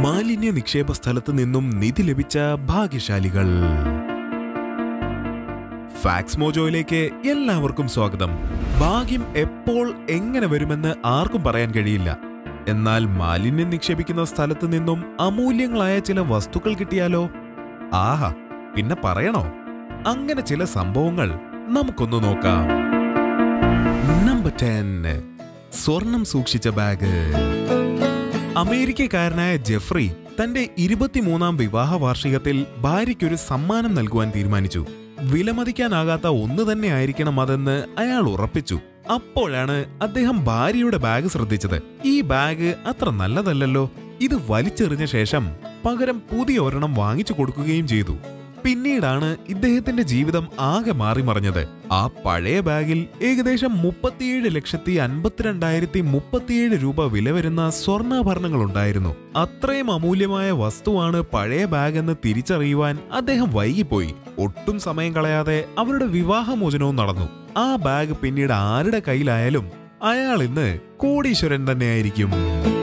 മാലിന്യ നിക്ഷേപ സ്ഥലത്ത് നിന്നും നിധി ലഭിച്ച ഭാഗ്യശാലികൾ ഫാക്സ് മോജോയിലേക്ക് എല്ലാവർക്കും സ്വാഗതം ഭാഗ്യം എപ്പോൾ എങ്ങനെ വരുമെന്ന് ആർക്കും പറയാൻ കഴിയില്ല എന്നാൽ മാലിന്യം നിക്ഷേപിക്കുന്ന സ്ഥലത്ത് നിന്നും അമൂല്യങ്ങളായ ചില വസ്തുക്കൾ കിട്ടിയാലോ ആഹാ പിന്നെ പറയണോ അങ്ങനെ ചില സംഭവങ്ങൾ നമുക്കൊന്ന് നോക്കാം നമ്പർ ടെൻ സ്വർണം സൂക്ഷിച്ച ബാഗ് അമേരിക്കക്കാരനായ ജെഫ്രി തന്റെ ഇരുപത്തിമൂന്നാം വിവാഹ വാർഷികത്തിൽ ഭാര്യയ്ക്കൊരു സമ്മാനം നൽകുവാൻ തീരുമാനിച്ചു വിലമതിക്കാനാകാത്ത ഒന്ന് തന്നെ ആയിരിക്കണം അതെന്ന് അയാൾ ഉറപ്പിച്ചു അപ്പോഴാണ് അദ്ദേഹം ഭാര്യയുടെ ബാഗ് ശ്രദ്ധിച്ചത് ഈ ബാഗ് അത്ര നല്ലതല്ലല്ലോ ഇത് വലിച്ചെറിഞ്ഞ ശേഷം പകരം പുതിയ ഒരെണ്ണം വാങ്ങിച്ചു കൊടുക്കുകയും ചെയ്തു പിന്നീടാണ് ഇദ്ദേഹത്തിന്റെ ജീവിതം ആകെ മാറി മറിഞ്ഞത് ആ പഴയ ബാഗിൽ ഏകദേശം മുപ്പത്തിയേഴ് ലക്ഷത്തി അൻപത്തിരണ്ടായിരത്തി മുപ്പത്തിയേഴ് രൂപ വില വരുന്ന സ്വർണ്ണാഭരണങ്ങൾ ഉണ്ടായിരുന്നു അത്രയും അമൂല്യമായ വസ്തുവാണ് പഴയ ബാഗ് എന്ന് തിരിച്ചറിയുവാൻ അദ്ദേഹം വൈകിപ്പോയി ഒട്ടും സമയം കളയാതെ അവരുടെ വിവാഹമോചനവും നടന്നു ആ ബാഗ് പിന്നീട് ആരുടെ കയ്യിലായാലും അയാൾ ഇന്ന് കോടീശ്വരൻ തന്നെയായിരിക്കും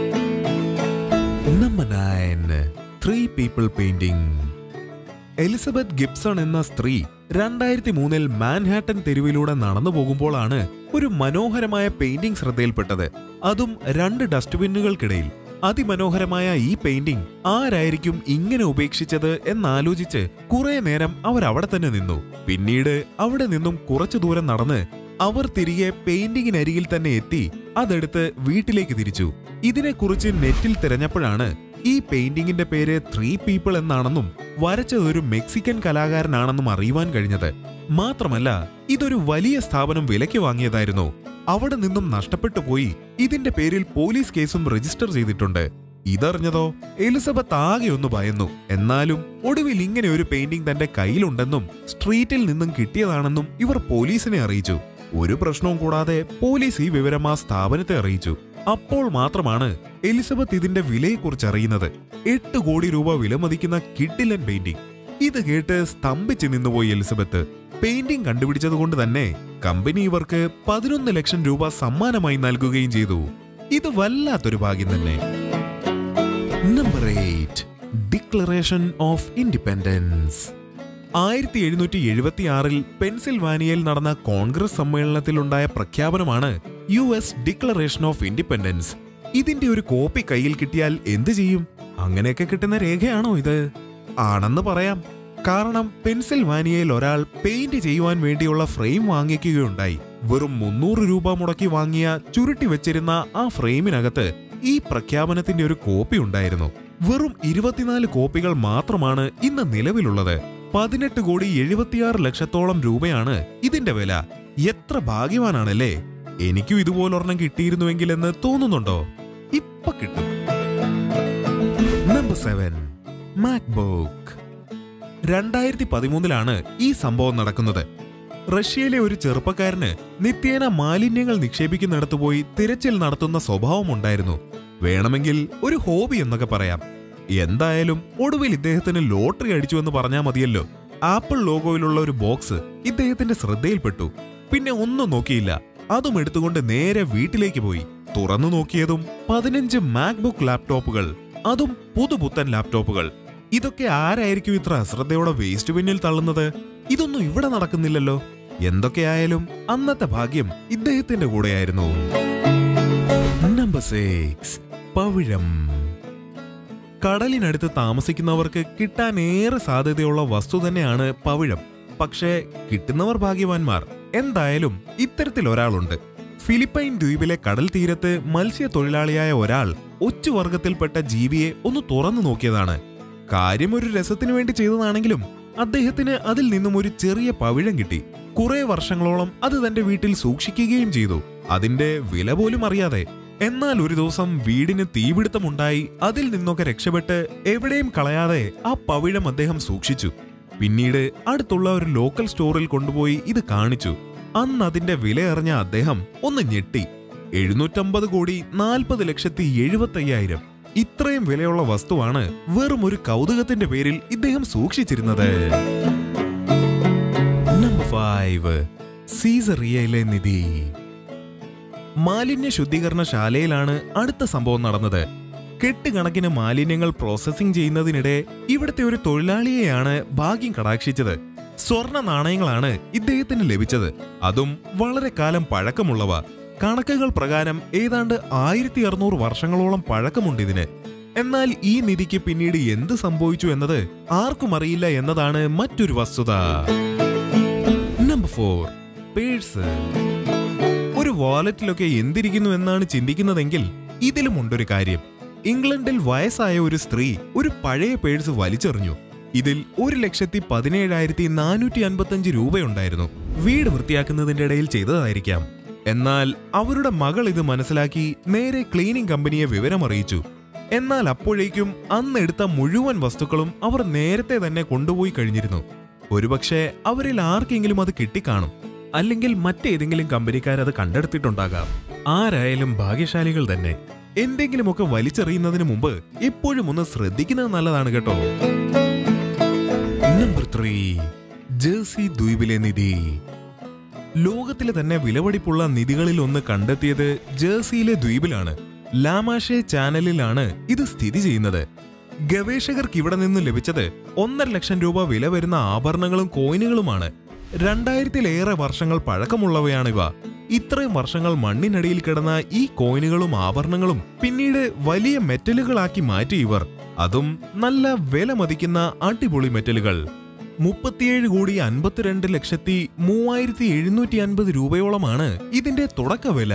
number nine three people painting Elizabeth Gibson എന്ന സ്ത്രീ രണ്ടായിരത്തി മൂന്നിൽ മാൻഹാട്ടൻ തെരുവിലൂടെ നടന്നു പോകുമ്പോഴാണ് ഒരു മനോഹരമായ പെയിന്റിംഗ് ശ്രദ്ധയിൽപ്പെട്ടത് അതും രണ്ട് ഡസ്റ്റ്ബിന്നുകൾക്കിടയിൽ അതിമനോഹരമായ ഈ പെയിന്റിംഗ് ആരായിരിക്കും ഇങ്ങനെ ഉപേക്ഷിച്ചത് എന്നാലോചിച്ച് കുറെ നേരം അവർ അവിടെ തന്നെ നിന്നു പിന്നീട് അവിടെ നിന്നും കുറച്ചു ദൂരം നടന്ന് അവർ തിരികെ പെയിന്റിങ്ങിനരികിൽ തന്നെ എത്തി അതെടുത്ത് വീട്ടിലേക്ക് തിരിച്ചു ഇതിനെക്കുറിച്ച് നെറ്റിൽ തിരഞ്ഞപ്പോഴാണ് ഈ പെയിന്റിങ്ങിന്റെ പേര് ത്രീ പീപ്പിൾ എന്നാണെന്നും വരച്ചത് ഒരു മെക്സിക്കൻ കലാകാരനാണെന്നും അറിയുവാൻ കഴിഞ്ഞത് മാത്രമല്ല ഇതൊരു വലിയ സ്ഥാപനം വിലയ്ക്ക് വാങ്ങിയതായിരുന്നു അവിടെ നിന്നും നഷ്ടപ്പെട്ടു പോയി ഇതിന്റെ പേരിൽ പോലീസ് കേസും രജിസ്റ്റർ ചെയ്തിട്ടുണ്ട് ഇതറിഞ്ഞതോ എലിസബത്ത് ആകെ ഒന്ന് ഭയന്നു എന്നാലും ഒടുവിൽ ഇങ്ങനെ ഒരു പെയിന്റിംഗ് തന്റെ കയ്യിലുണ്ടെന്നും സ്ട്രീറ്റിൽ നിന്നും കിട്ടിയതാണെന്നും ഇവർ പോലീസിനെ അറിയിച്ചു ഒരു പ്രശ്നവും കൂടാതെ പോലീസ് ഈ വിവരം ആ സ്ഥാപനത്തെ അറിയിച്ചു അപ്പോൾ മാത്രമാണ് എലിസബത്ത് ഇതിന്റെ വിലയെക്കുറിച്ച് അറിയുന്നത് എട്ട് കോടി രൂപ വിലമതിക്കുന്ന കിഡിലൻ പെയിന്റിംഗ് ഇത് കേട്ട് സ്തംഭിച്ച് നിന്നുപോയി എലിസബത്ത് പെയിന്റിംഗ് കണ്ടുപിടിച്ചതുകൊണ്ട് തന്നെ കമ്പനി ഇവർക്ക് പതിനൊന്ന് ലക്ഷം രൂപ സമ്മാനമായി നൽകുകയും ചെയ്തു ഇത് വല്ലാത്തൊരു ഭാഗ്യം തന്നെ number eight declaration of independence ആയിരത്തി എഴുന്നൂറ്റി എഴുപത്തി ആറിൽ പെൻസിൽവാനിയയിൽ നടന്ന കോൺഗ്രസ് സമ്മേളനത്തിലുണ്ടായ പ്രഖ്യാപനമാണ് U S declaration of independence ഇതിന്റെ ഒരു കോപ്പി കയ്യിൽ കിട്ടിയാൽ എന്തു ചെയ്യും അങ്ങനെയൊക്കെ കിട്ടുന്ന രേഖയാണോ ഇത് ആണെന്ന് പറയാം കാരണം പെൻസിൽവാനിയയിൽ ഒരാൾ പെയിന്റ് ചെയ്യുവാൻ വേണ്ടിയുള്ള ഫ്രെയിം വാങ്ങിക്കുകയുണ്ടായി വെറും മുന്നൂറ് രൂപ മുടക്കി വാങ്ങിയ ചുരുട്ടി വെച്ചിരുന്ന ആ ഫ്രെയിമിനകത്ത് ഈ പ്രഖ്യാപനത്തിന്റെ ഒരു കോപ്പി ഉണ്ടായിരുന്നു വെറും ഇരുപത്തിനാല് കോപ്പികൾ മാത്രമാണ് ഇന്ന് നിലവിലുള്ളത് പതിനെട്ട് കോടി എഴുപത്തിയാറ് ലക്ഷത്തോളം രൂപയാണ് ഇതിന്റെ വില എത്ര ഭാഗ്യവാനാണല്ലേ എനിക്കും ഇതുപോലൊരെണ്ണം കിട്ടിയിരുന്നുവെങ്കിൽ എന്ന് തോന്നുന്നുണ്ടോ ഇപ്പൊ കിട്ടും നമ്പർ സെവൻ മാക്ബുക്ക് രണ്ടായിരത്തി പതിമൂന്നിലാണ് ഈ സംഭവം നടക്കുന്നത് റഷ്യയിലെ ഒരു ചെറുപ്പക്കാരന് നിത്യേന മാലിന്യങ്ങൾ നിക്ഷേപിക്കുന്നിടത്ത് പോയി തിരച്ചിൽ നടത്തുന്ന സ്വഭാവമുണ്ടായിരുന്നു വേണമെങ്കിൽ ഒരു ഹോബി എന്നൊക്കെ പറയാം എന്തായാലും ഒടുവിൽ ഇദ്ദേഹത്തിന് ലോട്ടറി അടിച്ചു എന്ന് പറഞ്ഞാൽ മതിയല്ലോ ആപ്പിൾ ലോഗോയിലുള്ള ഒരു ബോക്സ് ഇദ്ദേഹത്തിന്റെ ശ്രദ്ധയിൽപ്പെട്ടു പിന്നെ ഒന്നും നോക്കിയില്ല അതും എടുത്തുകൊണ്ട് നേരെ വീട്ടിലേക്ക് പോയി തുറന്നു നോക്കിയതും പതിനഞ്ച് മാക്ബുക്ക് ലാപ്ടോപ്പുകൾ അതും പുതുപുത്തൻ ലാപ്ടോപ്പുകൾ ഇതൊക്കെ ആരായിരിക്കും ഇത്ര അശ്രദ്ധയോടെ വേസ്റ്റ് ബിന്നിൽ തള്ളുന്നത് ഇതൊന്നും ഇവിടെ നടക്കുന്നില്ലല്ലോ എന്തൊക്കെയായാലും അന്നത്തെ ഭാഗ്യം ഇദ്ദേഹത്തിന്റെ കൂടെയായിരുന്നു നമ്പർ സിക്സ് പവിഴം കടലിനടുത്ത് താമസിക്കുന്നവർക്ക് കിട്ടാൻ ഏറെ സാധ്യതയുള്ള വസ്തു തന്നെയാണ് പവിഴം പക്ഷേ കിട്ടുന്നവർ ഭാഗ്യവാന്മാർ എന്തായാലും ഇത്തരത്തിൽ ഒരാളുണ്ട് ഫിലിപ്പൈൻ ദ്വീപിലെ കടൽ തീരത്ത് മത്സ്യത്തൊഴിലാളിയായ ഒരാൾ ഒച്ചുവർഗത്തിൽപ്പെട്ട ജീവിയെ ഒന്ന് തുറന്നു നോക്കിയതാണ് കാര്യം ഒരു രസത്തിനു വേണ്ടി ചെയ്തതാണെങ്കിലും അദ്ദേഹത്തിന് അതിൽ നിന്നും ഒരു ചെറിയ പവിഴം കിട്ടി കുറെ വർഷങ്ങളോളം അത് തന്റെ വീട്ടിൽ സൂക്ഷിക്കുകയും ചെയ്തു അതിന്റെ വില പോലും അറിയാതെ എന്നാൽ ഒരു ദിവസം വീടിന് തീപിടുത്തമുണ്ടായി അതിൽ നിന്നൊക്കെ രക്ഷപ്പെട്ട് എവിടെയും കളയാതെ ആ പവിഴം അദ്ദേഹം സൂക്ഷിച്ചു പിന്നീട് അടുത്തുള്ള ഒരു ലോക്കൽ സ്റ്റോറിൽ കൊണ്ടുപോയി ഇത് കാണിച്ചു അന്ന് അതിന്റെ വില അറിഞ്ഞ അദ്ദേഹം ഒന്ന് ഞെട്ടി എഴുന്നൂറ്റമ്പത് കോടി നാൽപ്പത് ലക്ഷത്തി എഴുപത്തയ്യായിരം ഇത്രയും വിലയുള്ള വസ്തുവാണ് വെറും ഒരു കൗതുകത്തിന്റെ പേരിൽ ഇദ്ദേഹം സൂക്ഷിച്ചിരുന്നത് നമ്പർ ഫൈവ് സീസറിയയിലെ നിധി മാലിന്യ ശുദ്ധീകരണ ശാലയിലാണ് അടുത്ത സംഭവം നടന്നത് കെട്ടുകണക്കിന് മാലിന്യങ്ങൾ പ്രോസസ്സിംഗ് ചെയ്യുന്നതിനിടെ ഇവിടുത്തെ ഒരു തൊഴിലാളിയെയാണ് ഭാഗ്യം കടാക്ഷിച്ചത് സ്വർണ നാണയങ്ങളാണ് ഇദ്ദേഹത്തിന് ലഭിച്ചത് അതും വളരെ കാലം പഴക്കമുള്ളവ കണക്കുകൾ പ്രകാരം ഏതാണ്ട് ആയിരത്തി അറുന്നൂറ് വർഷങ്ങളോളം പഴക്കമുണ്ട് ഇതിന് എന്നാൽ ഈ നിധിക്ക് പിന്നീട് എന്ത് സംഭവിച്ചു എന്നത് ആർക്കും അറിയില്ല എന്നതാണ് മറ്റൊരു വസ്തുത നമ്പർ ഫോർ പേഴ്സ് ഒരു വാലറ്റിലൊക്കെ എന്തിരിക്കുന്നു എന്നാണ് ചിന്തിക്കുന്നതെങ്കിൽ ഇതിലുമുണ്ടൊരു കാര്യം ഇംഗ്ലണ്ടിൽ വയസ്സായ ഒരു സ്ത്രീ ഒരു പഴയ പേഴ്സ് വലിച്ചെറിഞ്ഞു ഇതിൽ ഒരു ലക്ഷത്തി പതിനേഴായിരത്തി നാനൂറ്റി അൻപത്തഞ്ച് രൂപയുണ്ടായിരുന്നു വീട് വൃത്തിയാക്കുന്നതിന്റെ ഇടയിൽ ചെയ്തതായിരിക്കാം എന്നാൽ അവരുടെ മകൾ ഇത് മനസ്സിലാക്കി നേരെ ക്ലീനിംഗ് കമ്പനിയെ വിവരമറിയിച്ചു എന്നാൽ അപ്പോഴേക്കും അന്ന് എടുത്ത മുഴുവൻ വസ്തുക്കളും അവർ നേരത്തെ തന്നെ കൊണ്ടുപോയി കഴിഞ്ഞിരുന്നു ഒരുപക്ഷെ അവരിൽ ആർക്കെങ്കിലും അത് കിട്ടിക്കാണും അല്ലെങ്കിൽ മറ്റേതെങ്കിലും കമ്പനിക്കാരത് കണ്ടെടുത്തിട്ടുണ്ടാകാം ആരായാലും ഭാഗ്യശാലികൾ തന്നെ എന്തെങ്കിലുമൊക്കെ വലിച്ചെറിയുന്നതിന് മുമ്പ് എപ്പോഴും ഒന്ന് ശ്രദ്ധിക്കുന്നത് നല്ലതാണ് കേട്ടോ നമ്പർ ത്രീ ജേഴ്സി ദ്വീപിലെ നിധി ലോകത്തിലെ തന്നെ വിലപിടിപ്പുള്ള നിധികളിൽ ഒന്ന് കണ്ടെത്തിയത് ജേഴ്സിയിലെ ദ്വീപിലാണ് ലാമാഷെ ചാനലിലാണ് ഇത് സ്ഥിതി ചെയ്യുന്നത് ഗവേഷകർക്ക് ഇവിടെ നിന്ന് ലഭിച്ചത് ഒന്നര ലക്ഷം രൂപ വില വരുന്ന ആഭരണങ്ങളും കോയിനുകളുമാണ് രണ്ടായിരത്തിലേറെ വർഷങ്ങൾ പഴക്കമുള്ളവയാണിവ ഇത്രയും വർഷങ്ങൾ മണ്ണിനടിയിൽ കിടന്ന ഈ കോയിനുകളും ആഭരണങ്ങളും പിന്നീട് വലിയ മെറ്റലുകളാക്കി മാറ്റി ഇവർ അതും നല്ല വില മതിക്കുന്ന അടിപൊളി മെറ്റലുകൾ മുപ്പത്തിയേഴ് കോടി അൻപത്തിരണ്ട് ലക്ഷത്തി മൂവായിരത്തി എഴുന്നൂറ്റി അൻപത് രൂപയോളമാണ് ഇതിന്റെ തുടക്ക വില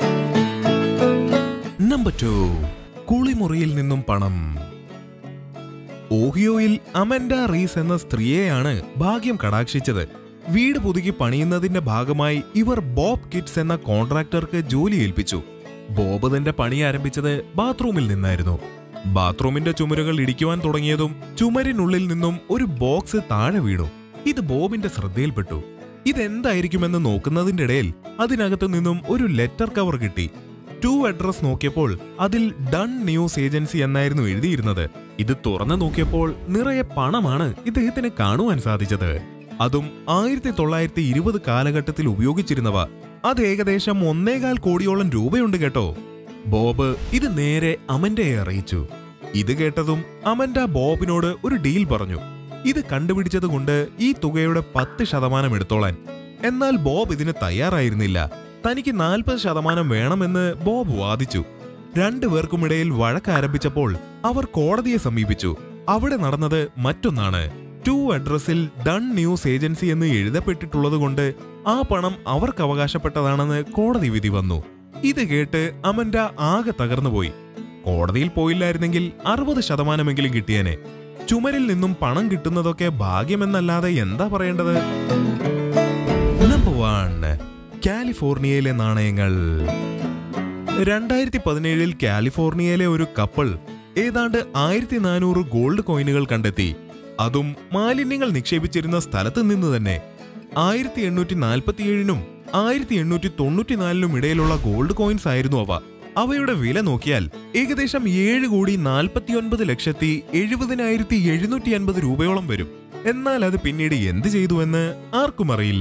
നമ്പർ ടു കുളിമുറിയിൽ നിന്നും പണം ഓഹിയോയിൽ അമൻഡ റീസ് എന്ന സ്ത്രീയെയാണ് ഭാഗ്യം കടാക്ഷിച്ചത് വീട് പുതുക്കി പണിയുന്നതിന്റെ ഭാഗമായി ഇവർ ബോബ് കിറ്റ്സ് എന്ന കോൺട്രാക്ടർക്ക് ജോലി ഏൽപ്പിച്ചു ബോബ് തന്റെ പണി ആരംഭിച്ചത് ബാത്റൂമിൽ നിന്നായിരുന്നു ബാത്റൂമിന്റെ ചുമരുകൾ ഇടിക്കുവാൻ തുടങ്ങിയതും ചുമരിനുള്ളിൽ നിന്നും ഒരു ബോക്സ് താഴെ വീണു ഇത് ബോബിന്റെ ശ്രദ്ധയിൽപ്പെട്ടു ഇതെന്തായിരിക്കുമെന്ന് നോക്കുന്നതിന്റെ ഇടയിൽ അതിനകത്തു നിന്നും ഒരു ലെറ്റർ കവർ കിട്ടി ടു അഡ്രസ് നോക്കിയപ്പോൾ അതിൽ ഡൺ ന്യൂസ് ഏജൻസി എന്നായിരുന്നു എഴുതിയിരുന്നത് ഇത് തുറന്നു നോക്കിയപ്പോൾ നിറയെ പണമാണ് ഇദ്ദേഹത്തിന് കാണുവാൻ സാധിച്ചത് അതും ആയിരത്തി തൊള്ളായിരത്തി ഇരുപത് കാലഘട്ടത്തിൽ ഉപയോഗിച്ചിരുന്നവ അത് ഏകദേശം ഒന്നേകാൽ കോടിയോളം രൂപയുണ്ട് കേട്ടോ ബോബ് ഇത് നേരെ അമന്റയെ അറിയിച്ചു ഇത് കേട്ടതും അമന്റ ബോബിനോട് ഒരു ഡീൽ പറഞ്ഞു ഇത് കണ്ടുപിടിച്ചതുകൊണ്ട് ഈ തുകയുടെ പത്ത് ശതമാനം എടുത്തോളാൻ എന്നാൽ ബോബ് ഇതിന് തയ്യാറായിരുന്നില്ല തനിക്ക് നാൽപ്പത് ശതമാനം വേണമെന്ന് ബോബ് വാദിച്ചു രണ്ടുപേർക്കുമിടയിൽ വഴക്കാരംഭിച്ചപ്പോൾ അവർ കോടതിയെ സമീപിച്ചു അവിടെ നടന്നത് മറ്റൊന്നാണ് ടു അഡ്രസ്സിൽ ഡൺ ന്യൂസ് ഏജൻസി എന്ന് എഴുതപ്പെട്ടിട്ടുള്ളതുകൊണ്ട് ആ പണം അവർക്ക് അവകാശപ്പെട്ടതാണെന്ന് കോടതി വിധി വന്നു ഇത് കേട്ട് അമൻഡ ആകെ തകർന്നുപോയി കോടതിയിൽ പോയില്ലായിരുന്നെങ്കിൽ അറുപത് ശതമാനമെങ്കിലും കിട്ടിയേനെ ചുമരിൽ നിന്നും പണം കിട്ടുന്നതൊക്കെ ഭാഗ്യമെന്നല്ലാതെ എന്താ പറയേണ്ടത് നമ്പർ വൺ കാലിഫോർണിയയിലെ നാണയങ്ങൾ രണ്ടായിരത്തി പതിനേഴിൽ കാലിഫോർണിയയിലെ ഒരു കപ്പിൾ ഏതാണ്ട് ആയിരത്തി നാനൂറ് ഗോൾഡ് കോയിനുകൾ കണ്ടെത്തി അതും മാലിന്യങ്ങൾ നിക്ഷേപിച്ചിരുന്ന സ്ഥലത്ത് നിന്ന് തന്നെ ആയിരത്തി എണ്ണൂറ്റി നാൽപ്പത്തിയേഴിനും ആയിരത്തി എണ്ണൂറ്റി തൊണ്ണൂറ്റിനാലിനും ഇടയിലുള്ള ഗോൾഡ് കോയിൻസ് ആയിരുന്നു അവ അവയുടെ വില നോക്കിയാൽ ഏകദേശം ഏഴ് കോടി നാൽപ്പത്തിയൊൻപത് ലക്ഷത്തി എഴുപതിനായിരത്തി എഴുന്നൂറ്റി അൻപത് രൂപയോളം വരും എന്നാൽ അത് പിന്നീട് എന്ത് ചെയ്തു എന്ന് ആർക്കും അറിയില്ല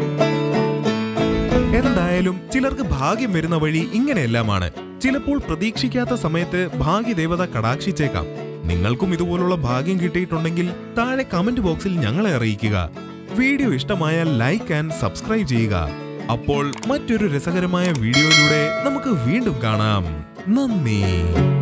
എന്തായാലും ചിലർക്ക് ഭാഗ്യം വരുന്ന വഴി ഇങ്ങനെയെല്ലാമാണ് ചിലപ്പോൾ പ്രതീക്ഷിക്കാത്ത സമയത്ത് ഭാഗ്യദേവത കടാക്ഷിച്ചേക്കാം നിങ്ങൾക്കും ഇതുപോലുള്ള ഭാഗ്യം കിട്ടിയിട്ടുണ്ടെങ്കിൽ താഴെ കമന്റ് ബോക്സിൽ ഞങ്ങളെ അറിയിക്കുക വീഡിയോ ഇഷ്ടമായാൽ ലൈക്ക് ആൻഡ് സബ്സ്ക്രൈബ് ചെയ്യുക അപ്പോൾ മറ്റൊരു രസകരമായ വീഡിയോയിലൂടെ നമുക്ക് വീണ്ടും കാണാം നന്ദി